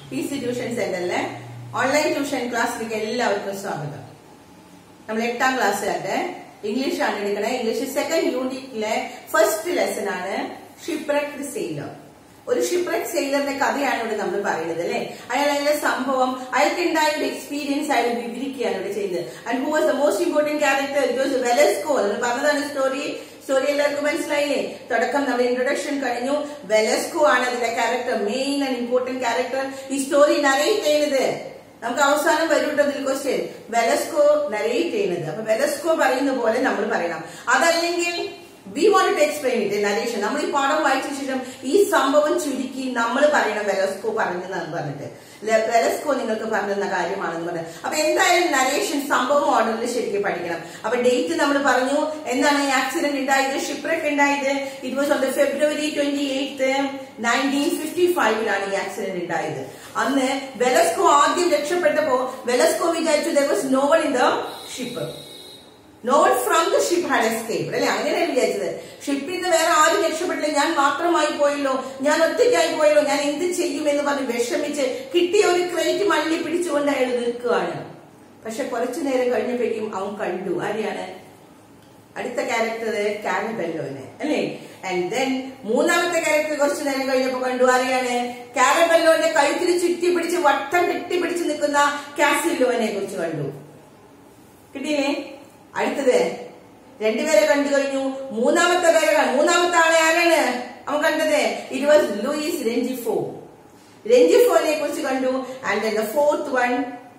P C tuition സെന്ററിലെ online tuition ക്ലാസ്സിലേക്ക് എല്ലാവർക്കും സ്വാഗതം നമ്മൾ എട്ടാം ക്ലാസ്സുകാരുടെ ഇംഗ്ലീഷ് ആണ് എടുക്കണേ ഇംഗ്ലീഷ് സെക്കൻഡ് യൂണിറ്റിലെ ഫസ്റ്റ് ലെസൺ ആണ് ഷിപ്രക് സെയിലർ ഒരു ഷിപ്രക് സെയിലറിന്റെ കഥയാണ് ഇവിടെ നമ്മൾ പറയുന്നത് അല്ലെ അയാൾ അതിലെ സംഭവം അയാൾക്ക് ഉണ്ടായ ഒരു എക്സ്പീരിയൻസ് അയാൾ വിവരിക്കുകയാണ് ഇവിടെ ചെയ്യുന്നത് and who was the most important character it was Velasco നമ്മൾ പറഞ്ഞതാണ് സ്റ്റോറി സ്റ്റോറി എല്ലാവർക്കും മനസ്സിലായില്ലേ തുടക്കം നമ്മുടെ ഇൻട്രൊഡക്ഷൻ കഴിഞ്ഞു വെലസ്കോ ആണ് അതിന്റെ character main and important character ഈ സ്റ്റോറി നരേറ്റ് ചെയ്യുന്നത് നമുക്ക് അവസാനം വരൂട്ടോ ഇതിൽ ക്വസ്റ്റ്യൻ വെലസ്കോ നരേറ്റ് ചെയ്യുന്നത് അപ്പൊ വെലസ്കോ പറയുന്ന പോലെ നമ്മൾ പറയണം അതല്ലെങ്കിൽ we want to explain it narration നമ്മൾ ഈ പാഠം വായിച്ച ശേഷം ഈ സംഭവം ചുരുക്കി നമ്മൾ പറയണം വെലസ്കോ പറഞ്ഞെന്നാണ് പറഞ്ഞിട്ട് ലെ- വെലസ്കോ നിങ്ങൾക്ക് പറഞ്ഞെന്ന കാര്യമാണെന്ന് പറഞ്ഞത് അപ്പൊ എന്തായാലും നരേഷൻ സംഭവം ഓർഡറിൽ ശരിക്കും പഠിക്കണം അപ്പൊ ഡേറ്റ് നമ്മൾ പറഞ്ഞു എന്താണ് ഈ ആക്സിഡന്റ് ഉണ്ടായത് ഷിപ്രക്ക് ഉണ്ടായത് it was on the February twenty eighth nineteen fifty ഫൈവിലാണ് ഈ ആക്സിഡന്റ് ഉണ്ടായത് അന്ന് വെലസ്കോ ആദ്യം രക്ഷപ്പെട്ടപ്പോ വെലസ്കോ വിചാരിച്ചു there was no one in the ship not from the ship had escape അല്ലെ അങ്ങനെയാണ് വിചാരിച്ചത് ഷിപ്പിൽ നിന്ന് വേറെ ആരും രക്ഷപ്പെട്ടില്ല ഞാൻ മാത്രമായി പോയല്ലോ ഞാൻ ഒറ്റയ്ക്കായി പോയല്ലോ ഞാൻ എന്ത് ചെയ്യും എന്ന് പറഞ്ഞ് വിഷമിച്ച് കിട്ടിയ ഒരു ക്രേറ്റ് മള്ളി പിടിച്ചുകൊണ്ട് അയാൾ നിൽക്കുകയാണ് പക്ഷെ കുറച്ചു നേരം കഴിഞ്ഞപ്പോഴേക്കും അവൻ കണ്ടു ആരെയാണ് അടുത്ത ക്യാരക്ടർ കാരബെല്ലോനെ അല്ലേ ആൻഡ് ദെൻ മൂന്നാമത്തെ ക്യാരക്ടർ കുറച്ചു നേരം കഴിഞ്ഞപ്പോ കണ്ടു ആരെയാണ് കാരബെല്ലോന്റെ കഴുത്തിൽ ചുറ്റി പിടിച്ച് വട്ടം കെട്ടിപ്പിടിച്ച് നിൽക്കുന്ന കാസില്ലോനെ കുറിച്ച് കണ്ടു കിട്ടിയില്ലേ അടുത്തത് രണ്ടുപേരെ കണ്ടു കഴിഞ്ഞു മൂന്നാമത്തെ പേരെ കണ്ടു. മൂന്നാമത്തെ ആളെ ആരാണ് അവൻ കണ്ടത് ഇറ്റ് വാസ് ലൂയിസ് രഞ്ജിഫോ രഞ്ജിഫോനെ കുറിച്ച് കണ്ടു and the fourth one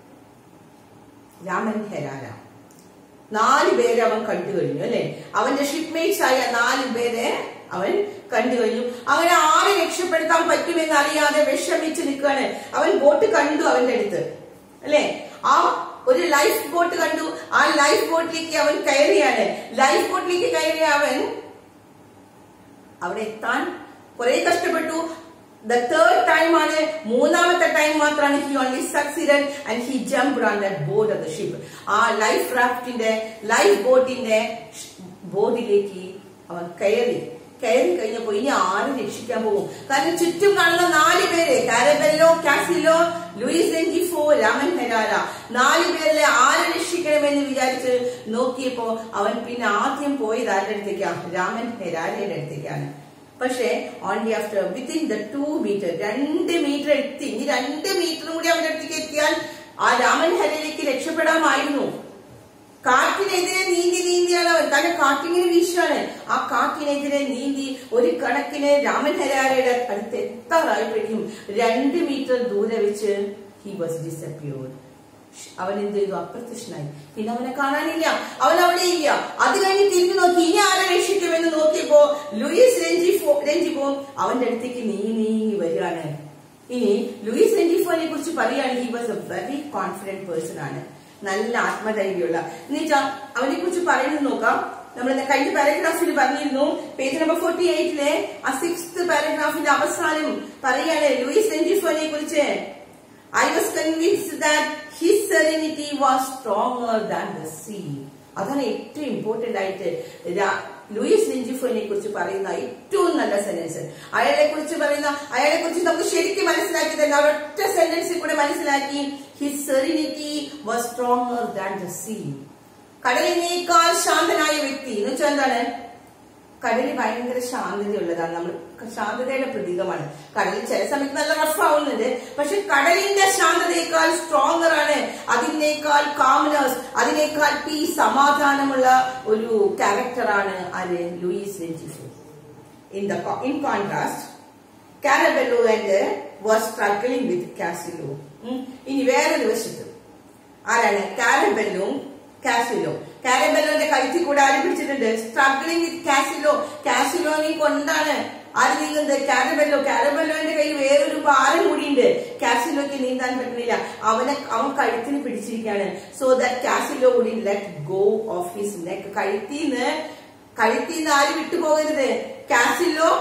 Ramon Herrera നാല് പേരെ അവൻ കണ്ടു കഴിഞ്ഞു അല്ലെ അവന്റെ ഷിപ്മേറ്റ്സ് ആയ നാല് പേരെ അവൻ കണ്ടു കഴിഞ്ഞു അങ്ങനെ ആരെ രക്ഷപ്പെടുത്താൻ പറ്റുമെന്ന് അറിയാതെ വിഷമിച്ച് നിൽക്കുകയാണ് അവൻ ബോട്ട് കണ്ടു അവന്റെ അടുത്ത് അല്ലെ ആ ഒരു ലൈഫ് ബോട്ട് കണ്ടു ആ ലൈഫ് ബോട്ടിലേക്ക് അവൻ കയറിയാണ് ലൈഫ് ബോട്ടിലേക്ക് കയറിയ അവൻ അവിടെ എത്താൻ കുറെ കഷ്ടപ്പെട്ടു ദ തേർഡ് ടൈം ആണ് മൂന്നാമത്തെ ടൈം മാത്രമാണ് he only succeeded and he jump on the board of the ship ആ ലൈഫ് റാഫ്റ്റിന്റെ ലൈഫ് ബോട്ടിന്റെ ബോർഡിലേക്ക് അവൻ കയറി കയറി കഴിഞ്ഞപ്പോ ഇനി ആരും രക്ഷിക്കാൻ പോകും കാരണം ചുറ്റും കാണുന്ന നാല് പേര് Caraballo Castillo Luis Rengifo Ramon Herrera നാല് പേരിലെ ആരെ രക്ഷിക്കണമെന്ന് വിചാരിച്ച് നോക്കിയപ്പോ അവൻ പിന്നെ ആദ്യം പോയത് ആരുടെ അടുത്തേക്കാ രാമൻ ഹെരാരയുടെ അടുത്തേക്കാണ് പക്ഷേ only after within the two meter രണ്ട് മീറ്റർ എത്തി ഇനി രണ്ട് മീറ്ററും കൂടി അവന്റെ അടുത്തേക്ക് എത്തിയാൽ ആ രാമൻ ഹരയിലേക്ക് രക്ഷപ്പെടാമായിരുന്നു കാറ്റിനെതിരെ നീന്തി നീന്തിയാണ് അവൻ കാരണം കാറ്റിങ്ങനെ വീശാണ് ആ കാറ്റിനെതിരെ നീന്തി ഒരു കണക്കിന് രാമൻ ഹരാരയുടെ അടുത്ത് എത്താറായപ്പോഴേക്കും രണ്ട് മീറ്റർ ദൂരെ വെച്ച് ഹി വാസ് ഡിസപ്പിയോർഡ് അവൻ എന്ത് ചെയ്തു അപ്രത്യക്ഷനായി പിന്നെ അവനെ കാണാനില്ല അവൻ അവിടെ ഇല്ല അത് കഴിഞ്ഞ് തിരിഞ്ഞു നോക്കി ഇനി ആരെ രക്ഷിക്കുമെന്ന് നോക്കിയപ്പോ ലൂയിസ് രഞ്ജിഫോ രഞ്ജിഫോ അവന്റെ അടുത്തേക്ക് നീങ്ങി നീങ്ങി വരികയാണ് ഇനി ലൂയിസ് രഞ്ജിഫോനെ കുറിച്ച് പറയുകയാണെങ്കിൽ he was a very confident person ആണ് നല്ല ആത്മധൈര്യമുള്ള എന്നുവെച്ചാൽ അവനെ കുറിച്ച് പറയുന്നത് നോക്കാം നമ്മൾ കഴിഞ്ഞ പാരഗ്രാഫിൽ പറഞ്ഞിരുന്നു പേജ് നമ്പർ ഫോർട്ടി എയ്റ്റിലെ ആ സിക്സ് പാരഗ്രാഫിന്റെ അവസാനം പറയാണ് ലൂയിസ് രഞ്ജിഫോനെ കുറിച്ച് I was convinced that his serenity was stronger than the sea. അതാണ് ഏറ്റവും ഇമ്പോർട്ടന്റ് ആയിട്ട് രാ- ലൂയിസ് ലിഞ്ചിഫോനെ കുറിച്ച് പറയുന്ന ഏറ്റവും നല്ല സെന്റൻസ് അയാളെ കുറിച്ച് പറയുന്ന അയാളെ കുറിച്ച് നമുക്ക് ശരിക്കും മനസ്സിലാക്കി തന്നെ ഒരൊറ്റ സെന്റൻസിൽ കൂടെ മനസ്സിലാക്കി his serenity was stronger than the sea കടലിനേക്കാൾ ശാന്തനായ വ്യക്തി എന്ന് വെച്ചാൽ എന്താണ് കടലിൽ ഭയങ്കര ശാന്തതയുള്ളതാണ് നമ്മൾ ശാന്തതയുടെ പ്രതീകമാണ് കടലിൽ ചില സമയത്ത് നല്ല റഫ് ആവുന്നുണ്ട് പക്ഷെ കടലിന്റെ ശാന്തതയേക്കാൾ സ്ട്രോങ്ങർ ആണ് അതിനേക്കാൾ കാംനസ് അതിനേക്കാൾ പീസ് സമാധാനമുള്ള ഒരു ക്യാരക്ടറാണ് ആര് Luis Rengifo in the in contrast Caraballo and was struggling with Castillo ഇനി വേറൊരു വശത്ത് ആരാണ് കാരബെല്ലും കാസിലോ കാരബെല്ലോന്റെ കഴുത്തിൽ കൂടെ ആര് പിടിച്ചിട്ടുണ്ട് സ്ട്രഗ്ലിംഗ് വിത്ത് കാസിലോ കാസിലോനെ കൊണ്ടാണ് ആര് നീങ്ങുന്നത് കാരബെല്ലോ കാരബെല്ലോന്റെ കയ്യിൽ വേറൊരു ഭാരം കൂടിയുണ്ട് കാസിലോക്ക് നീന്താൻ പറ്റുന്നില്ല അവനെ അവൻ കഴുത്തിന് പിടിച്ചിരിക്കുകയാണ് സോ ദാറ്റ് കാസിലോ കൂടി let go of his neck കഴുത്തിന്ന് കഴുത്തിന്ന് ആര് വിട്ടുപോകരുത് കാസിലോ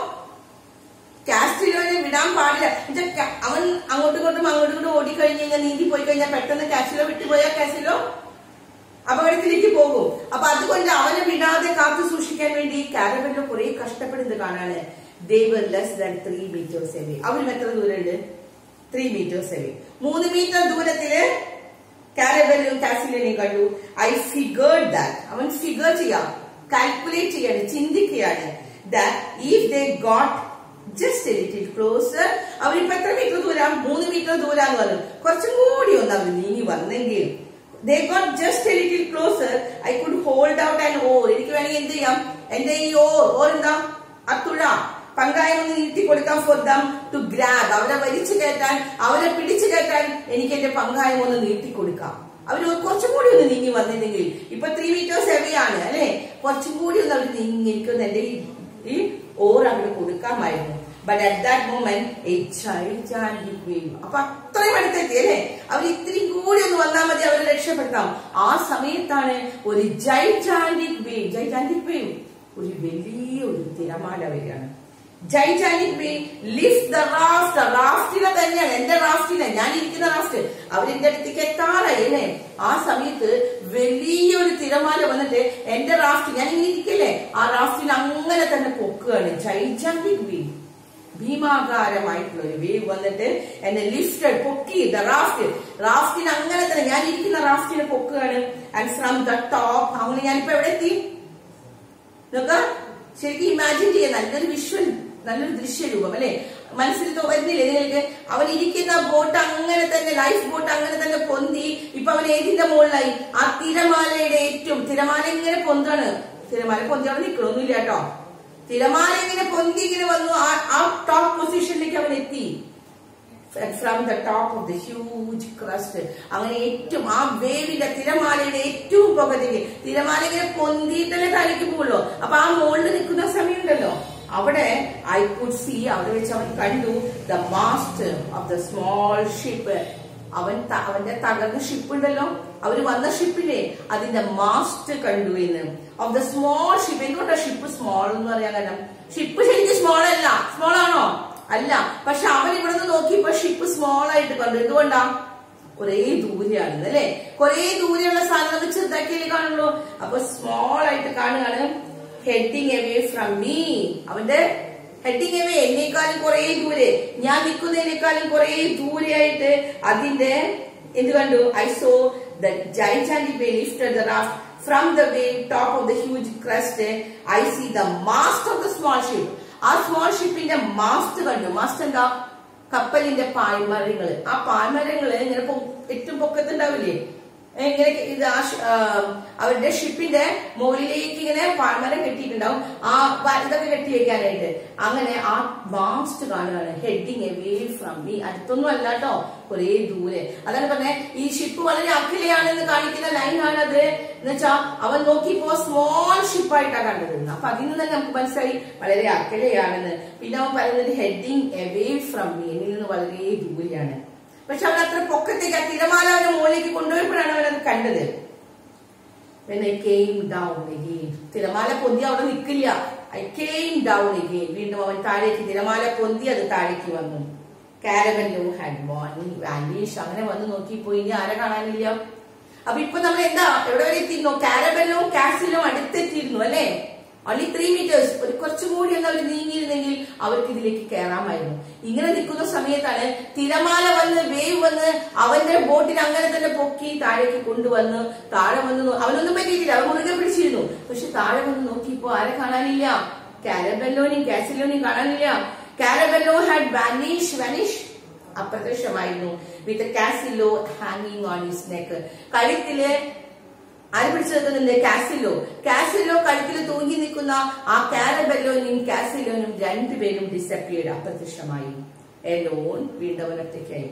കാസ്റ്റിലോനെ വിടാൻ പാടില്ല എന്നുവെച്ചാ ക- അവൻ അങ്ങോട്ടും ഇങ്ങോട്ടും അങ്ങോട്ടും ഇങ്ങോട്ടും ഓടിക്കഴിഞ്ഞ് കഴിഞ്ഞാൽ നീന്തി പോയി കഴിഞ്ഞാൽ പെട്ടെന്ന് കാസിലോ വിട്ടുപോയാൽ കാസിലോ അപകടത്തിലേക്ക് പോകും അപ്പൊ അതുകൊണ്ട് അവനെ വിടാതെ കാത്തു സൂക്ഷിക്കാൻ വേണ്ടി കാരബല്ലോ കുറെ കഷ്ടപ്പെടുന്നത് കാണാണ് they were less than three meters away അവരും എത്ര ദൂരമുണ്ട് ത്രീ മീറ്റേഴ്സ് അവേ മൂന്ന് മീറ്റർ ദൂരത്തില് കാരബലും കാസിലിനെയും കണ്ടു ഐ ഫിഗേർഡ് ദാറ്റ് അവൻ ഫിഗർ ചെയ്യാം കാൽക്കുലേറ്റ് ചെയ്യാണ് ചിന്തിക്കുകയാണ് that if they got just little closer അവരിപ്പോ എത്ര മീറ്റർ ദൂരം മൂന്ന് മീറ്റർ ദൂരാന്ന് പറഞ്ഞു കുറച്ചും കൂടി ഒന്ന് അവർ നീങ്ങി വന്നെങ്കിൽ they got just little closer I could hold out and oar എനിക്ക് വേണമെങ്കിൽ എന്ത് ചെയ്യാം എന്റെ ഈ ഓർ ഓർ എന്താ അത്തുഴ പങ്കായം ഒന്ന് നീട്ടി കൊടുക്കാം ഫോർ ദം ടു ഗ്രാബ് അവരെ വലിച്ചു കയറ്റാൻ അവരെ പിടിച്ചു കയറ്റാൻ എനിക്ക് എന്റെ പങ്കായം ഒന്ന് നീട്ടി കൊടുക്കാം അവർ കുറച്ചും കൂടി ഒന്ന് നീങ്ങി വന്നിരുന്നെങ്കിൽ ഇപ്പൊ ത്രീ മീറ്റേഴ്സ് എവയാണ് അല്ലെ കുറച്ചും കൂടി ഒന്ന് അവർ നീങ്ങി എനിക്കൊന്ന് എന്റെ ഈ ഈ ഓർ അവിടെ കൊടുക്കാമായിരുന്നു but at that moment a child wave അപ്പൊ അത്രയും അടുത്തെത്തി അല്ലെ അവർ ഇത്തിരി കൂടി ഒന്ന് വന്നാൽ മതി അവരെ രക്ഷപ്പെടുത്താം ആ സമയത്താണ് ഒരു ജൈജാൻഡിക് വേവ് ജൈജാൻഡിക് വേവ് ഒരു വലിയ ഒരു തിരമാല വരികയാണ് gigantic wave lift the raft റാഫ്റ്റിലെ തന്നെയാണ് എന്റെ റാഫ്റ്റിലെ ഞാൻ ഇരിക്കുന്ന റാഫ്റ്റ് അവരെന്റെ അടുത്തേക്ക് എത്താറായി അല്ലേ ആ സമയത്ത് വലിയൊരു തിരമാല വന്നിട്ട് എന്റെ റാഫ്റ്റ് ഞാൻ ഇങ്ങനെ ഇരിക്കല്ലേ ആ റാഫ്റ്റിൽ അങ്ങനെ തന്നെ പൊക്കുകയാണ് ജൈജാനിക് വേവ് ഭീമാകാരമായിട്ടുള്ള ഒരു വേവ് വന്നിട്ട് എന്നെ ലിഫ്റ്റഡ് പൊക്കി ദ റാഫ്റ്റ് റാഫ്റ്റിന് അങ്ങനെ തന്നെ ഞാൻ ഇരിക്കുന്ന റാഫ്റ്റിനെ പൊക്കുകയാണ് ആൻഡ് ഫ്രം ദ ടോപ്പ് അങ്ങനെ ഞാനിപ്പോ എവിടെ എത്തി നോക്ക ശരിക്കും ഇമാജിൻ ചെയ്യാൻ നല്ലൊരു വിഷ്വൽ നല്ലൊരു ദൃശ്യരൂപം അല്ലെ മനസ്സിൽ തോന്നുന്നില്ലേ നിങ്ങൾക്ക് അവൻ ഇരിക്കുന്ന ബോട്ട് അങ്ങനെ തന്നെ ലൈഫ് ബോട്ട് അങ്ങനെ തന്നെ പൊന്തി ഇപ്പൊ അവൻ ഏതിന്റെ മുകളിലായി ആ തിരമാലയുടെ ഏറ്റവും തിരമാല ഇങ്ങനെ പൊന്താണ് തിരമാല പൊന്തി അവിടെ നിൽക്കണമൊന്നുമില്ല കേട്ടോ തിരമാല ഇങ്ങനെ പൊന്തി ഇങ്ങനെ വന്നു ആ- ആ ടോപ്പ് പൊസിഷനിലേക്ക് അവൻ എത്തി from the top of the huge crest അങ്ങനെ ഏറ്റവും ആ വേവിന്റെ തിരമാലയുടെ ഏറ്റവും പകുതിക്ക് തിരമാല ഇങ്ങനെ പൊന്തിയിട്ടല്ലേ താഴേക്ക് പോകുള്ളൂ അപ്പൊ ആ മുകളിൽ നിൽക്കുന്ന സമയമുണ്ടല്ലോ അവിടെ ഐ കുഡ് സി അവിടെ വെച്ച് അവൻ കണ്ടു the master of the small ship അവൻ ത- അവന്റെ തകർന്ന ഷിപ്പ് ഉണ്ടല്ലോ അവര് വന്ന ഷിപ്പില്ലേ അതിന്റെ മാസ്റ്റർ കണ്ടു എന്ന് ഓഫ് ദ സ്മോൾ ഷിപ്പ് എന്തുകൊണ്ടാണ് ഷിപ്പ് സ്മോൾ എന്ന് പറയാൻ കാരണം ഷിപ്പ് ശരിക്കും സ്മോൾ അല്ല സ്മോൾ ആണോ അല്ല പക്ഷെ അവൻ ഇവിടെ നിന്ന് നോക്കിയപ്പോ ഷിപ്പ് സ്മോൾ ആയിട്ട് കണ്ടു എന്തുകൊണ്ടാ കുറേ ദൂരെയാണ് അല്ലെ കുറേ ദൂരെയുള്ള സാധനം നമുക്ക് ചെറുതാക്കിയല്ലേ കാണുള്ളൂ അപ്പൊ സ്മോൾ ആയിട്ട് കാണുകയാണ് ഹെഡിങ് അവേ ഫ്രം മീ അവന്റെ ഹെഡിങ് അവേ എന്നേക്കാളും കുറേ ദൂരെ ഞാൻ നിൽക്കുന്നതിനേക്കാളും കുറേ ദൂരെയായിട്ട് അതിന്റെ എന്ത് കണ്ടു I saw the gigantic wave lifted the raft from the wave top of the huge crest i see the mast of the small ship ആ സ്മോൾ ഷിപ്പിന്റെ മാസ്റ്റ് കണ്ടു മാസ്റ്റ് എന്താ കപ്പലിന്റെ പായ്മരങ്ങള് ആ പായ്മരങ്ങള് ഇങ്ങനെ പൊ- ഏറ്റവും പൊക്കത്തുണ്ടാവില്ലേ ഏ, ഇങ്ങനെ ഇത് ആ ഷ്- ആ, അവരുടെ ഷിപ്പിന്റെ മുകളിലേക്ക് ഇങ്ങനെ പാഴ്മരം കെട്ടിയിട്ടുണ്ടാവും ആ വ- ഇതൊക്കെ കെട്ടി വെക്കാനായിട്ട് അങ്ങനെ ആ മാസ്റ്റ് കാണുകയാണ് ഹെഡിങ് എവേ ഫ്രം മീ അടുത്തൊന്നും അല്ല കേട്ടോ കുറേ ദൂരെ അതാണ് പറഞ്ഞേ ഈ ഷിപ്പ് വളരെ അഖിലയാണെന്ന് കാണിക്കുന്ന ലൈനാണ് അത് എന്ന് വെച്ചാ അവൻ നോക്കിയപ്പോ സ്മോൾ ഷിപ്പായിട്ടാണ് കണ്ടത് അപ്പൊ അതിൽ നിന്ന് തന്നെ നമുക്ക് മനസ്സിലായി വളരെ അഖിലയാണെന്ന് പിന്നെ അവൻ പറയുന്നത് ഹെഡിങ് എവേ ഫ്രം മീ എന്നിൽ നിന്ന് വളരെ ദൂരെയാണ് പക്ഷെ അവൻ അത്ര പൊക്കത്തേക്ക് ആ തിരമാല അവന്റെ മുകളിലേക്ക് കൊണ്ടുപോയപ്പോഴാണ് അവൻ അത് കണ്ടത് When I came down again. തിരമാല പൊന്തി അവിടെ നിൽക്കില്ല ഐ കെയിം ഡൗൺ again. വീണ്ടും അവൻ താഴേക്ക് തിരമാല പൊന്തി അത് താഴേക്ക് വന്നു കാരവൻ ഹാഡ് വാനിഷ് അങ്ങനെ വന്ന് നോക്കിപ്പോ ഇനി ആരെ കാണാനില്ല അപ്പൊ ഇപ്പൊ നമ്മൾ എന്താ എവിടെ വരെ എത്തിയിരുന്നു കാരബലും കാസിലും അടുത്തെത്തിയിരുന്നു അല്ലെ only ത്രീ മീറ്റേഴ്സ് ഒരു കുറച്ചും കൂടി ഒന്ന് അവർ നീങ്ങിയിരുന്നെങ്കിൽ അവർക്ക് ഇതിലേക്ക് കയറാമായിരുന്നു ഇങ്ങനെ നിൽക്കുന്ന സമയത്താണ് തിരമാല വന്ന് വേവ് വന്ന് അവന്റെ ബോട്ടിൽ അങ്ങനെ തന്നെ പൊക്കി താഴേക്ക് കൊണ്ടുവന്ന് താഴെ വന്ന് നോ- അവനൊന്നും പറ്റിയിട്ടില്ല അവൻ മുറുകെ പിടിച്ചിരുന്നു പക്ഷെ താഴെ വന്ന് നോക്കിയപ്പോ ആരെ കാണാനില്ല കാരബെല്ലോനെയും കാസിലോനെയും കാണാനില്ല കാരബെല്ലോ ഹാഡ് വാനിഷ് വാനിഷ് അപ്രത്യക്ഷമായിരുന്നു വിത്ത് കാസിലോ ഹാങ്ങിങ് ഓൺ ഹിസ് നെക്ക് കഴുത്തില് ആര് പിടിച്ചു നിൽക്കുന്നുണ്ട് കാസിലോ കാസിലോ കഴുത്തിൽ തൂങ്ങി നിൽക്കുന്ന ആ കാരബെല്ലോനും കാസിലോനും രണ്ടുപേരും ഡിസപ്പിയർഡ് അപ്രത്യക്ഷമായി എലോൺ വീണ്ടും അവൻ ഒറ്റയ്ക്കായി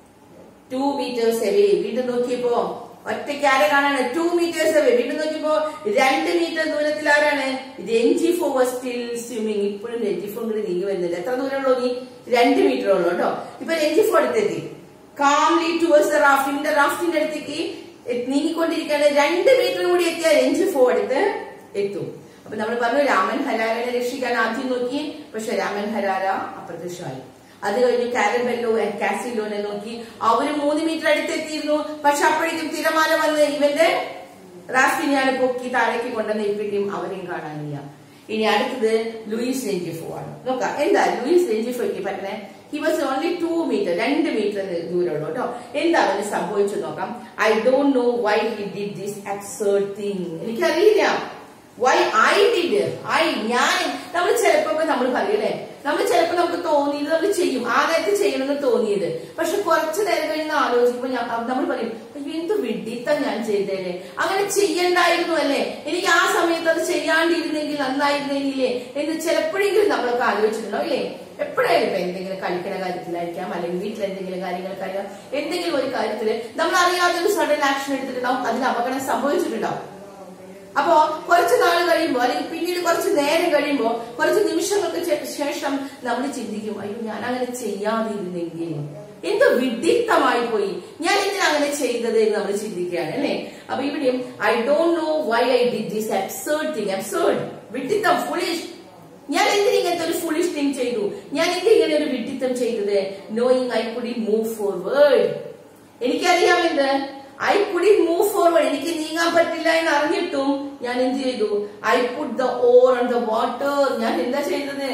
ടു മീറ്റേഴ്സ് എവേ വീണ്ടും നോക്കിയപ്പോ ഒറ്റയ്ക്ക് ആരെ കാണാണ് ടു മീറ്റേഴ്സ് എവേ വീണ്ടും നോക്കിയപ്പോ രണ്ട് മീറ്റർ ദൂരത്തിൽ ആരാണ് രഞ്ജിഫോ വാസ് സ്റ്റിൽ സ്വിമ്മിങ് ഇപ്പോഴും രഞ്ജിഫോ ഇങ്ങോട്ട് നീങ്ങി വരുന്നില്ല എത്ര ദൂരമുള്ളൂ നീ രണ്ട് മീറ്റർ ഉള്ളൂ കേട്ടോ ഇപ്പൊ രഞ്ജിഫോ അടുത്തെത്തി കാംലി ടുവേഴ്സ് ദ റാഫ്റ്റിന്റെ റാഫ്റ്റിന്റെ അടുത്തേക്ക് നീങ്ങിക്കൊണ്ടിരിക്കുകയാണ് രണ്ട് മീറ്റർ കൂടി എത്തിയ രഞ്ജിഫോ അടുത്ത് എത്തും അപ്പൊ നമ്മൾ പറഞ്ഞു രാമൻ ഹരാരനെ രക്ഷിക്കാൻ ആദ്യം നോക്കി പക്ഷെ രാമൻ ഹരാര അപ്രത്യക്ഷമായി അത് കഴിഞ്ഞ് കാരബെല്ലോ ആൻഡ് കാസിലോനെ നോക്കി അവര് മൂന്ന് മീറ്റർ അടുത്തെത്തിയിരുന്നു പക്ഷെ അപ്പോഴേക്കും തിരമാല വന്ന് ഇവന്റെ റാഫിനെയാണ് പൊക്കി താഴേക്ക് കൊണ്ടുവന്ന് ഇപ്പോഴേക്കും അവരെയും കാണാനില്ല ഇനി അടുത്തത് ലൂയിസ് രഞ്ജിഫോ ആണ് നോക്കാം എന്താ ലൂയിസ് രഞ്ജിഫോയ്ക്ക് പറ്റണേ he was only two meter രണ്ട് മീറ്റർ ദൂരമുള്ളൂ കേട്ടോ എന്താ അവന് സംഭവിച്ചു നോക്കാം I don't know why he did this absurd thing എനിക്കറിയില്ല വൈ ഐ ഡിഡ് ഐ ഞാൻ നമ്മൾ ചിലപ്പോ നമ്മൾ പറയല്ലേ നമ്മൾ ചിലപ്പോ നമുക്ക് തോന്നിയത് നമ്മൾ ചെയ്യും ആ നേരത്തെ ചെയ്യണമെന്ന് തോന്നിയത് പക്ഷെ കുറച്ചു നേരം കഴിഞ്ഞ് ആലോചിക്കുമ്പോൾ ഞാൻ നമ്മൾ പറയും "അയ്യോ, എന്ത് വിഡിത്ത ഞാൻ ചെയ്തേലേ അങ്ങനെ ചെയ്യണ്ടായിരുന്നു അല്ലേ എനിക്ക് ആ സമയത്ത് അത് ചെയ്യാണ്ടിരുന്നെങ്കിൽ നന്നായിരുന്നെങ്കിലേ എന്ന് ചിലപ്പോഴെങ്കിലും നമ്മളൊക്കെ ആലോചിച്ചിട്ടുണ്ടോ അല്ലേ എപ്പോഴായാലും ഇപ്പൊ എന്തെങ്കിലും കളിക്കണ കാര്യത്തിലായിരിക്കാം അല്ലെങ്കിൽ വീട്ടിൽ എന്തെങ്കിലും കാര്യങ്ങൾക്കായിരിക്കാം എന്തെങ്കിലും ഒരു കാര്യത്തില് നമ്മൾ അറിയാതെ ഒരു സഡൻ ആക്ഷൻ എടുത്തിട്ടുണ്ടാവും അതിന് അപകടം സംഭവിച്ചിട്ടുണ്ടാവും അപ്പോ കുറച്ച് നാൾ കഴിയുമ്പോ അല്ലെങ്കിൽ പിന്നീട് കുറച്ച് നേരം കഴിയുമ്പോ കുറച്ച് നിമിഷങ്ങൾക്ക് ശേ- ശേഷം നമ്മൾ ചിന്തിക്കും അയ്യോ ഞാൻ അങ്ങനെ ചെയ്യാതിരുന്നെങ്കിൽ എന്ത് വിഡിത്തമായി പോയി ഞാൻ എന്തിനാ അങ്ങനെ ചെയ്തത് എന്ന് നമ്മൾ ചിന്തിക്കുകയാണ് അല്ലേ അപ്പൊ ഇവിടെയും I don't know why I did this absurd thing absurd വിഡിത്തം ഫുളിഷ് ഞാൻ എന്തിന് ഇങ്ങനത്തെ ഒരു ഫുളിഷ് തിങ് ചെയ്തു ഞാൻ എന്തിന് ഇങ്ങനെ ഒരു വിഡിത്തം ചെയ്തത് knowing I couldn't move forward എനിക്കറിയാം എന്ത് ഐ കുഡി മൂവ് ഫോർവേഡ് എനിക്ക് നീങ്ങാൻ പറ്റില്ല എന്ന് അറിഞ്ഞിട്ടും ഞാൻ എന്ത് ചെയ്തു I put the oar on the water ഞാൻ എന്താ ചെയ്തത്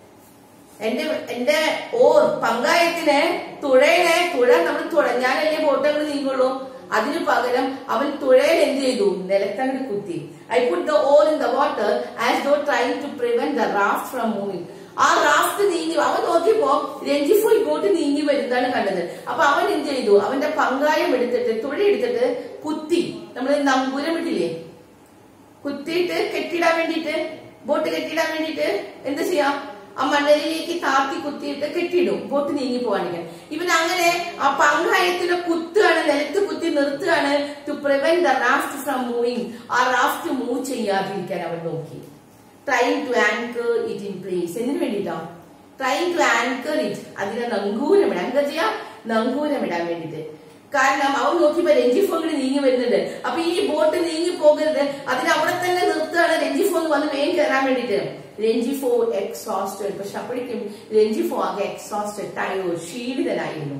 എന്റെ എന്റെ ഓർ പങ്കായത്തിനെ തുഴയനെ തുഴ നമ്മൾ തുഴഞ്ഞാലല്ലേ ബോട്ടുകൾ നീങ്ങുള്ളൂ അതിനു പകരം അവൻ തുഴയിൽ എന്ത് ചെയ്തു നിലത്തങ്ങട് കുത്തി I put the oar in the water as though trying to prevent the raft from moving ആ റാഫ്റ്റ് നീങ്ങി അവൻ നോക്കിയപ്പോ രഞ്ജിഫോ ഇങ്ങോട്ട് നീങ്ങി വരുന്നതാണ് കണ്ടത് അപ്പൊ അവൻ എന്ത് ചെയ്തു അവന്റെ പങ്കായം എടുത്തിട്ട് തുഴ എടുത്തിട്ട് കുത്തി നമ്മൾ നങ്കൂരം ഇട്ടില്ലേ കുത്തിയിട്ട് കെട്ടിടാൻ വേണ്ടിയിട്ട് ബോട്ട് കെട്ടിടാൻ വേണ്ടിയിട്ട് എന്താ ചെയ്യാം ആ മണ്ണലിലേക്ക് താത്തി കുത്തിയിട്ട് കെട്ടിയിടും ബോട്ട് നീങ്ങി പോവാണെങ്കിൽ ഇവൻ അങ്ങനെ ആ പങ്കായത്തിലെ കുത്തുകയാണ് നിലത്ത് കുത്തി നിർത്തുകയാണ് to prevent the raft from moving ആ റാഫ്റ്റ് മൂവ് ചെയ്യാതിരിക്കാൻ അവൻ നോക്കി trying to anchor it in place എന്തിനു വേണ്ടിയിട്ടാ ട്രൈങ് ടു ആങ്കർ ഇറ്റ് അതിനെ നങ്കൂരമിടാൻ എന്താ ചെയ്യാ നങ്കൂരമിടാൻ വേണ്ടിയിട്ട് കാരണം അവൻ നോക്കിയപ്പോ രഞ്ജിഫോ കൂടി നീങ്ങി വരുന്നുണ്ട് അപ്പൊ ഈ ബോട്ട് നീങ്ങി പോകരുത് അതിന് അവിടെ തന്നെ നിർത്തുകയാണ് രഞ്ജിഫോ എന്ന് വന്ന് വേഗം കയറാൻ വേണ്ടിട്ട് രഞ്ജിഫോ എക്സോസ്റ്റഡ് പക്ഷെ അപ്പോഴേക്കും രഞ്ജിഫോ ആകെ എക്സോസ്റ്റഡ് ടയോ ക്ഷീണിതനായിരുന്നു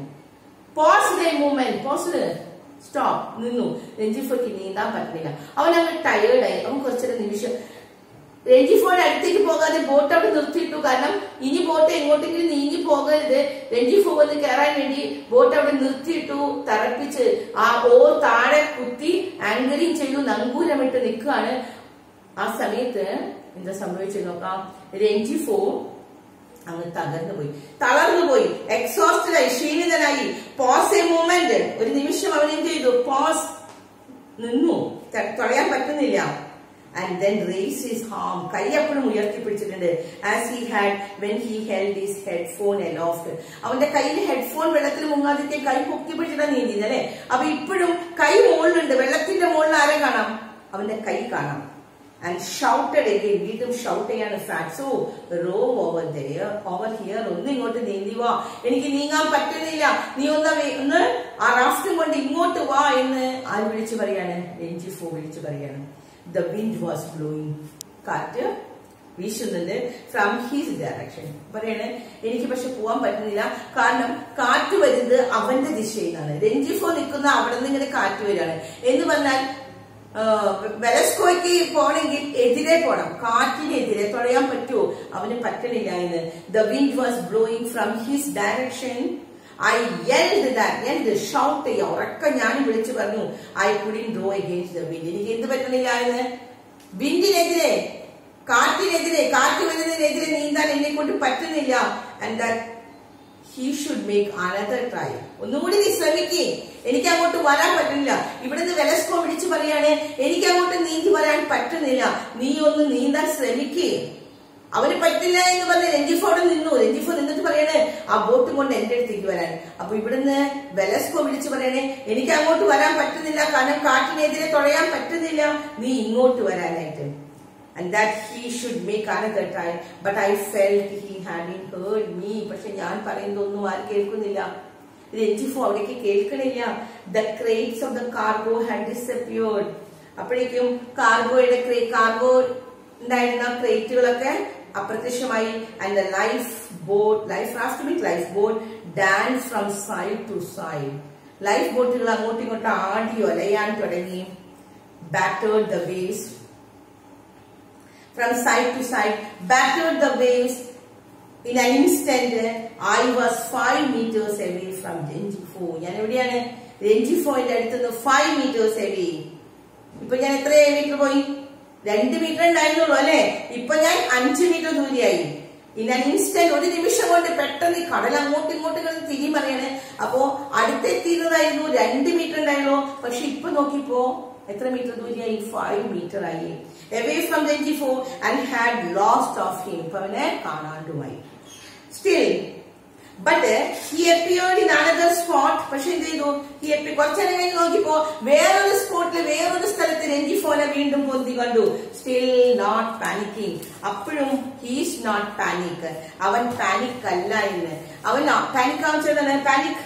pause the movement pause stop നിന്നു രഞ്ജിഫോയ്ക്ക് നീന്താൻ പറ്റുന്നില്ല അവൻ അങ്ങ് ടയേർഡായി അവൻ കുറച്ചൊരു നിമിഷം രഞ്ജിഫോയുടെ അടുത്തേക്ക് പോകാതെ ബോട്ട് അവിടെ നിർത്തിയിട്ടു കാരണം ഇനി ബോട്ട് എങ്ങോട്ടെങ്കിലും നീങ്ങി പോകരുത് രഞ്ജിഫോ വന്ന് കയറാൻ വേണ്ടി ബോട്ട് അവിടെ നിർത്തിയിട്ടു തറപ്പിച്ച് ആ ഓർ താഴെ കുത്തി ആങ്കറിങ് ചെയ്തു നങ്കൂരമിട്ട് നിൽക്കുകയാണ് ആ സമയത്ത് എന്താ സംഭവിച്ചത് നോക്കാം രഞ്ജിഫോ അങ്ങ് തകർന്നു പോയി തളർന്നു പോയി എക്സോസ്റ്റഡ് ആയി ക്ഷീണിതനായി പോസ് എ മൂമെന്റ് ഒരു നിമിഷം അവൻ എന്ത് ചെയ്തു പോസ് നിന്നു ത- തടയാൻ പറ്റുന്നില്ല and then raised his arm കൈ എപ്പോഴും ഉയർത്തിപ്പിടിച്ചിട്ടുണ്ട് as he had when he held his headphone aloft അവന്റെ കയ്യിൽ ഹെഡ്ഫോൺ വെള്ളത്തിൽ മുങ്ങാതിരിക്കെ കൈ പൊക്കി പിടിച്ചിട്ടാണ് നീന്തിയത് അല്ലെ അപ്പൊ ഇപ്പോഴും കൈ മുകളിലുണ്ട് വെള്ളത്തിന്റെ മുകളിൽ ആരെ കാണാം അവന്റെ കൈ കാണാം ആൻഡ് ഷൗട്ടഡ് എഗെയിൻ വീണ്ടും ഷൗട്ട് ചെയ്യാണ് Fatso row over there over here ഒന്ന് ഇങ്ങോട്ട് നീന്തി വാ എനിക്ക് നീങ്ങാൻ പറ്റുന്നില്ല നീ ഒന്ന് വേ- ഒന്ന് ആ റാഫ്റ്റും കൊണ്ട് ഇങ്ങോട്ട് വാ എന്ന് ആര് വിളിച്ചു പറയാണ് രഞ്ജിഫോ വിളിച്ചു പറയാണ് ദ വിൻഡ് വാസ് ബ്ലോയിങ് കാറ്റ് വീശുന്നുണ്ട് ഫ്രം ഹിസ് ഡയറക്ഷൻ പറയണേ എനിക്ക് പക്ഷെ പോവാൻ പറ്റുന്നില്ല കാരണം കാറ്റ് വരുന്നത് അവന്റെ ദിശയിൽ നിന്നാണ് രഞ്ജിഫോ നിൽക്കുന്ന അവിടെ നിന്ന് ഇങ്ങനെ കാറ്റ് വരികയാണ് എന്ന് പറഞ്ഞാൽ വെലസ്കോയ്ക്ക് പോണെങ്കിൽ എതിരെ പോണം കാറ്റിനെതിരെ തുഴയാൻ പറ്റുമോ അവന് പറ്റണില്ല എന്ന് the wind was blowing from his direction I yelled that yelled shout ചെയ്യുക ഉറക്ക ഞാൻ വിളിച്ചു പറഞ്ഞു I couldn't draw against the wind എനിക്ക് എന്ത് പറ്റണില്ല എന്ന് വിൻഡിനെതിരെ കാറ്റിനെതിരെ കാറ്റ് വരുന്നതിനെതിരെ നീന്താൻ എന്നെ കൊണ്ട് പറ്റുന്നില്ല and that he should make another try ഒന്നുകൂടി നീ ശ്രമിക്കേ എനിക്ക് അങ്ങോട്ട് വരാൻ പറ്റുന്നില്ല ഇവിടുന്ന് വെലസ്കോ വിളിച്ചു പറയാണ് എനിക്ക് അങ്ങോട്ട് നീന്തി വരാൻ പറ്റുന്നില്ല നീ ഒന്ന് നീന്താൻ ശ്രമിക്കേ അവന് പറ്റില്ല എന്ന് പറഞ്ഞ് രഞ്ജിഫോ അവിടെ നിന്നു രഞ്ജിഫോ നിന്നിട്ട് പറയണേ ആ ബോട്ടും കൊണ്ട് എന്റെ അടുത്തേക്ക് വരാൻ അപ്പൊ ഇവിടുന്ന് വെലസ്കോ വിളിച്ചു പറയണേ എനിക്ക് അങ്ങോട്ട് വരാൻ പറ്റുന്നില്ല കാരണം കാറ്റിനെതിരെ തുഴയാൻ പറ്റുന്നില്ല നീ ഇങ്ങോട്ട് വരാനായിട്ട് and that he should make another try but I felt he hadn't heard me പക്ഷെ ഞാൻ പറയുന്നതൊന്നും ആരും കേൾക്കുന്നില്ല രഞ്ജിഫോ അവിടേക്ക് കേൾക്കണില്ല the crates of the cargo had disappeared അപ്പോഴേക്കും കാർഗോയുടെ കാർഗോ ഉണ്ടായിരുന്ന ക്രേറ്റുകളൊക്കെ അപ്രത്യക്ഷമായി and the life boat life raft means life boat dance from side to side life ബോട്ടുകൾ അങ്ങോട്ടും ഇങ്ങോട്ടും ആടി ഒലയാൻ തുടങ്ങി battered the waves from side to side, battered the waves in an instant I was five meters away from Rengifo ഞാൻ എവിടെയാണ് രഞ്ജിഫോന്റെ അടുത്ത് നിന്ന് ഫൈവ് മീറ്റേഴ്സ് away ഇപ്പൊ ഞാൻ എത്ര മീറ്റർ പോയി രണ്ട് മീറ്റർ ഉണ്ടായിരുന്നുള്ളൂ അല്ലെ ഇപ്പൊ ഞാൻ അഞ്ച് മീറ്റർ ദൂരെയായി ഇൻ an ഇൻസ്റ്റന്റ് ഒരു നിമിഷം കൊണ്ട് പെട്ടെന്ന് ഈ കടൽ അങ്ങോട്ടും ഇങ്ങോട്ടും കിടന്ന് തിരിമറിയാണ് അപ്പോ അടുത്തെത്തിയതായിരുന്നു രണ്ട് മീറ്റർ ഉണ്ടായുള്ളൂ പക്ഷെ ഇപ്പൊ നോക്കിപ്പോ എത്ര മീറ്റർ ദൂരെയായി ഫൈവ് മീറ്റർ ആയി away from Rengifo and had lost of him ഇപ്പൊ അവനെ കാണാണ്ടുമായി still but he appeared in another spot പക്ഷെ എന്ത് ചെയ്തു ഹി എപ്പി കുറച്ചേരം കഴിഞ്ഞ് നോക്കിയപ്പോ വേറൊരു സ്പോട്ടിൽ വേറൊരു സ്ഥലത്ത് രഞ്ജി ഫോനെ വീണ്ടും പൊന്തി കണ്ടു സ്റ്റിൽ നോട്ട് പാനിക്കിങ് അപ്പോഴും ഹീസ് നോട്ട് പാനിക് അവൻ പാനിക് അല്ല എന്ന് അവൻ പാനിക് ആവശ്യതാണ് പാനിക്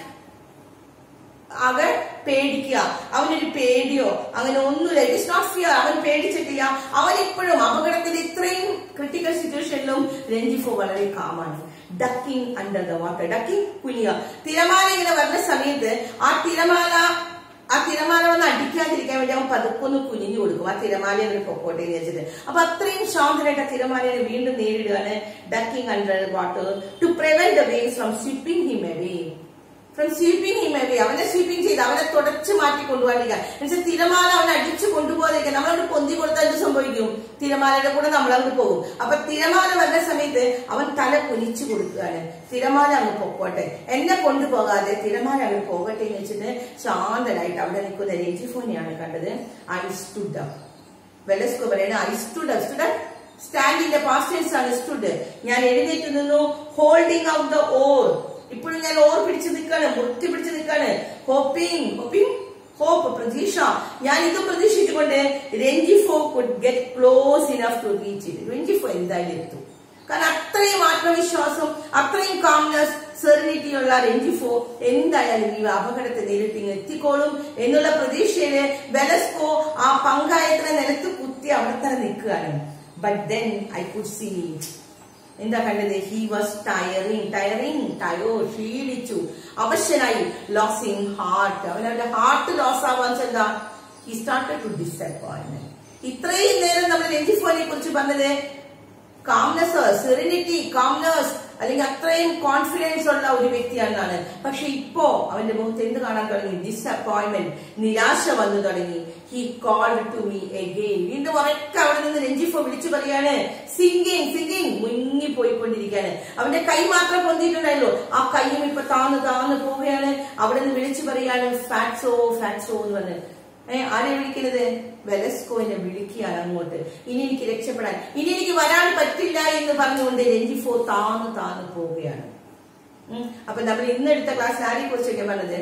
അവൻ പേടിക്കുക അവനൊരു പേടിയോ അങ്ങനെ ഒന്നുമില്ല ഇറ്റ് ഇസ് നോട്ട് ഫിയർ അവൻ പേടിച്ചിട്ടില്ല അവൻ ഇപ്പോഴും അപകടത്തിന്റെ ഇത്രയും ക്രിട്ടിക്കൽ സിറ്റുവേഷനിലും രഞ്ജിഫോ വളരെ കാമാണ് ducking under the water ducking കുനിയ തിരമാല ഇങ്ങനെ വരുന്ന സമയത്ത് ആ തിരമാല ആ തിരമാല വന്ന് അടിക്കാതിരിക്കാൻ വേണ്ടി അവൻ പതുക്കൊന്ന് കുനിഞ്ഞു കൊടുക്കും ആ തിരമാല അങ്ങനെ പൊക്കോട്ടെ എന്ന് വെച്ചിട്ട് അപ്പൊ അത്രയും ശാന്തനായിട്ട് ആ തിരമാലയെ വീണ്ടും നേരിടുകയാണ് ducking under water to prevent the waves from sweeping him away from sweeping him away അവനെ സ്വീപ്പിംഗ് ചെയ്ത് അവനെ തുടച്ച് മാറ്റി കൊണ്ടുപോകാണ്ടിരിക്കുക എന്നുവെച്ചാൽ തിരമാല അവനെ അടിച്ചു കൊണ്ടുപോകാതിരിക്കുക നമ്മളവിടെ പൊന്തി കൊടുത്താൽ എന്ത് സംഭവിക്കും തിരമാലയുടെ കൂടെ നമ്മളങ്ങ് പോകും അപ്പൊ തിരമാല വരുന്ന സമയത്ത് അവൻ തല കുനിച്ചു കൊടുക്കുകയാണ് തിരമാല അങ്ങ് പൊക്കോട്ടെ എന്നെ കൊണ്ടുപോകാതെ തിരമാല അങ്ങ് പോകട്ടെ എന്ന് വെച്ചിട്ട് ശാന്തനായിട്ട് അവിടെ നിൽക്കുന്ന രഞ്ജിഫോനെയാണ് കണ്ടത് ഐ സ്റ്റുഡ് അപ്പ് വെലസ്കോ പറയുന്നത് ഐ സ്റ്റുഡ് അപ്പ് സ്റ്റുഡ് സ്റ്റാൻഡിന്റെ പാസ്റ്റേഴ്സ് ആണ് സ്റ്റുഡ് ഞാൻ എഴുന്നേറ്റ് നിന്നു ഹോൾഡിംഗ് ഔട്ട് ദ ഓർ ഇപ്പോഴും ഞാൻ ഓർ പിടിച്ച് നിൽക്കാണ് മുറുക്കി പിടിച്ച് നിൽക്കാണ് ഹോപ്പിംഗ് ഹോപ്പിംഗ് ഹോപ്പ് പ്രതീക്ഷ ഞാൻ ഇത് പ്രതീക്ഷിച്ചുകൊണ്ട് Rengifo could get close enough to reach it Rengifo എന്തായാലും എത്തും കാരണം അത്രയും ആത്മവിശ്വാസം അത്രയും കാംനെസ് സെറിനിറ്റി ഉള്ള രഞ്ജിഫോ എന്തായാലും ഈ അപകടത്തെ നേരിട്ട് ഇങ്ങ് എത്തിക്കോളും എന്നുള്ള പ്രതീക്ഷയില് വെലസ്കോ ആ പങ്കായത്തിനെ നിലത്ത് കുത്തി അവിടെ തന്നെ നിൽക്കുകയാണ് but then I could see എന്താ കണ്ടത് ഹി വാസ് ടയറിങ് ടയറിങ് ടയോ ക്ഷീണിച്ചു അവശനായി ലോസിങ് ഹാർട്ട് അവനവന്റെ ഹാർട്ട് ലോസ് ആവാൻ എന്താ ഹി സ്റ്റാർട്ടഡ് ടു ഡിസപ്പോയിന്റ്മെന്റ് ഇത്രയും നേരം നമ്മൾ രഞ്ജിഫോനെ കുറിച്ച് പറഞ്ഞത് കാംനെസ് സെറിനിറ്റി കാംനെസ് അല്ലെങ്കിൽ അത്രയും കോൺഫിഡൻസ് ഉള്ള ഒരു വ്യക്തിയാണെന്നാണ് പക്ഷെ ഇപ്പോ അവന്റെ മുഖത്ത് എന്ത് കാണാൻ തുടങ്ങി ഡിസപ്പോയിന്റ്മെന്റ് നിരാശ വന്നു തുടങ്ങി he called to me again വീണ്ടും ഉറക്കെ അവിടെ നിന്ന് രഞ്ജിഫോ വിളിച്ചു പറയാണ് സിംഗിങ് സിംഗിങ് മുങ്ങി പോയിക്കൊണ്ടിരിക്കുകയാണ് അവന്റെ കൈ മാത്രം പൊന്തിയിട്ടുണ്ടായല്ലോ ആ കൈയും ഇപ്പൊ താന്ന് താന്ന് പോവുകയാണ് അവിടെ നിന്ന് വിളിച്ചു പറയാണ് ഫാറ്റ്സോ ഫാറ്റ്സോ എന്ന് പറഞ്ഞ് ഏഹ് ആരെ വിളിക്കുന്നത് വെലസ്കോനെ വിളിക്കുകയാണ് അങ്ങോട്ട് ഇനി എനിക്ക് രക്ഷപ്പെടാൻ ഇനി എനിക്ക് വരാൻ പറ്റില്ല എന്ന് പറഞ്ഞുകൊണ്ട് രഞ്ജിഫോ താന്ന് താന്ന് പോവുകയാണ് ഉം. അപ്പൊ നമ്മൾ ഇന്ന് എടുത്ത ക്ലാസ് ആരെ കുറിച്ചൊക്കെ പറഞ്ഞത്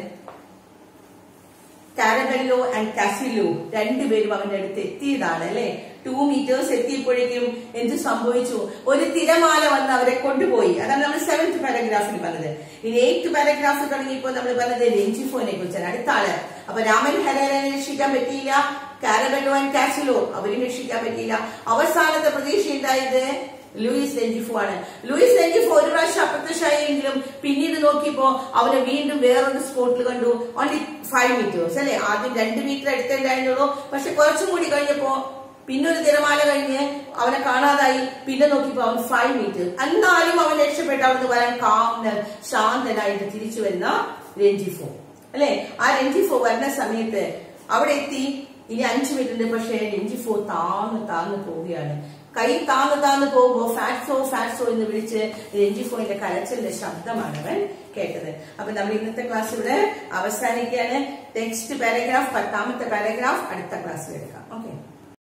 കാരബെല്ലോ ആൻഡ് കാസിലോ രണ്ടുപേരും അവന്റെ അടുത്ത് എത്തിയതാണ് അല്ലെ ടു മീറ്റേഴ്സ് എത്തിയപ്പോഴേക്കും എന്ത് സംഭവിച്ചു ഒരു തിരമാല വന്ന് അവരെ കൊണ്ടുപോയി അതാണ് നമ്മൾ സെവൻത് പാരഗ്രാഫിൽ പറഞ്ഞത് ഇനി എയ്ത്ത് പാരഗ്രാഫ് തുടങ്ങിയപ്പോൾ നമ്മൾ പറഞ്ഞത് രഞ്ജിഫോനെ കുറിച്ചാണ് അടുത്ത ആള് അപ്പൊ രാമൻ ഹരനെ രക്ഷിക്കാൻ പറ്റിയില്ല കാരബെല്ലോ ആൻഡ് കാസിലോ അവരും രക്ഷിക്കാൻ പറ്റിയില്ല അവസാനത്തെ പ്രതീക്ഷ ഉണ്ടായത് ലൂയിസ് ലെഞ്ചിഫോ ആണ് ലൂയിസ് ലെഞ്ചിഫോ ഒരു പ്രാവശ്യം അപ്രത്യക്ഷമായെങ്കിലും പിന്നീട് നോക്കിയപ്പോ അവനെ വീണ്ടും വേറൊരു സ്പോട്ടിൽ കണ്ടു ഓൺലി ഫൈവ് മീറ്റേഴ്സ് അല്ലെ ആദ്യം രണ്ട് മീറ്റർ അടുത്തുണ്ടായിരുന്നുള്ളൂ പക്ഷെ കുറച്ചും കൂടി കഴിഞ്ഞപ്പോ പിന്നൊരു തിരമാല കഴിഞ്ഞ് അവനെ കാണാതായി പിന്നെ നോക്കിയപ്പോ അവൻ ഫൈവ് മീറ്റർ എന്നാലും അവൻ രക്ഷപ്പെട്ട് അവിടുന്ന് വരാൻ കാം ശാന്തനായിട്ട് തിരിച്ചു വരുന്ന രഞ്ജിഫോ അല്ലെ ആ രഞ്ജിഫോ വരുന്ന സമയത്ത് അവിടെ എത്തി ഇനി അഞ്ചു മിനിറ്റ് ഉണ്ട് പക്ഷേ രഞ്ജിഫോ താന്ന് താന്ന് പോവുകയാണ് കൈ താന്ന് താന്ന് പോകുമ്പോ ഫാറ്റ്സോ ഫാറ്റ്സോ എന്ന് വിളിച്ച് രഞ്ജിഫോന്റെ കരച്ചിലിന്റെ ശബ്ദമാണ് അവൻ കേട്ടത് അപ്പൊ നമ്മൾ ഇന്നത്തെ ക്ലാസ് ഇവിടെ അവസാനിക്കുകയാണ് ടെക്സ്റ്റ് പാരഗ്രാഫ് പത്താമത്തെ പാരഗ്രാഫ് അടുത്ത ക്ലാസ്സിൽ എടുക്കാം ഓക്കെ